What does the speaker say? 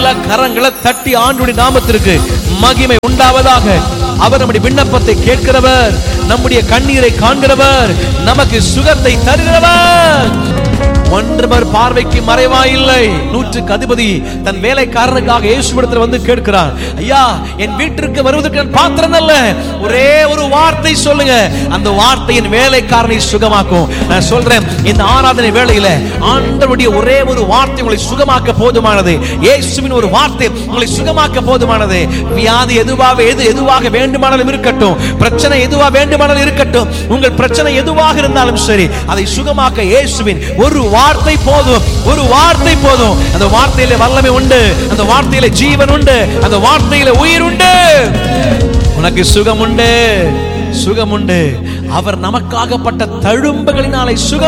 நல்ல கரங்களை தட்டி ஆண்டுடைய நாமத்திற்கு மகிமை உண்டாவதாக அவர் நம்முடைய விண்ணப்பத்தை கேட்கிறவர் நம்முடைய கண்ணீரை காண்கிறவர் நமக்கு சுகத்தை தருகிறவர் ஒன்றவர் பார்வைக்கு மறைவா இல்லை நூற்றுக்கு அதிபதி தன் வேலைக்காரனுக்காக இயேசுவிடத்தில் வந்து கேட்கிறார் ஐயா என் வீட்டிற்கு வருவதற்கு நான் பாத்திரம் அல்ல ஒரே ஒரு வார்த்தை சொல்லுங்க அந்த வார்த்தை என் வேலைக்காரனை சுகமாக்கும் நான் சொல்றேன் இந்த ஆராதனை வேளையில ஆண்டவருடைய ஒரே ஒரு வார்த்தை உங்களை சுகமாக்க போதுமானது இயேசுவின் ஒரு வார்த்தை உங்களை சுகமாக்க போதுமானது வியாதி எதுவாக எது எதுவாக வேண்டுமானாலும் இருக்கட்டும் பிரச்சனை எதுவா வேண்டுமானாலும் இருக்கட்டும் உங்கள் பிரச்சனை எதுவாக இருந்தாலும் சரி அதை சுகமாக்க இயேசுவின் ஒரு வார்த்தை போதும் ஒரு வார்த்தை போதும் அந்த வார்த்தையில வல்லமை உண்டு அந்த வார்த்தையில ஜீவன் உண்டு அந்த வார்த்தையில உயிர் உண்டு உனக்கு சுகம் உண்டு சுகம் உண்டு அவர் நமக்காகப்பட்ட தழும்புகளினாலே சுகம்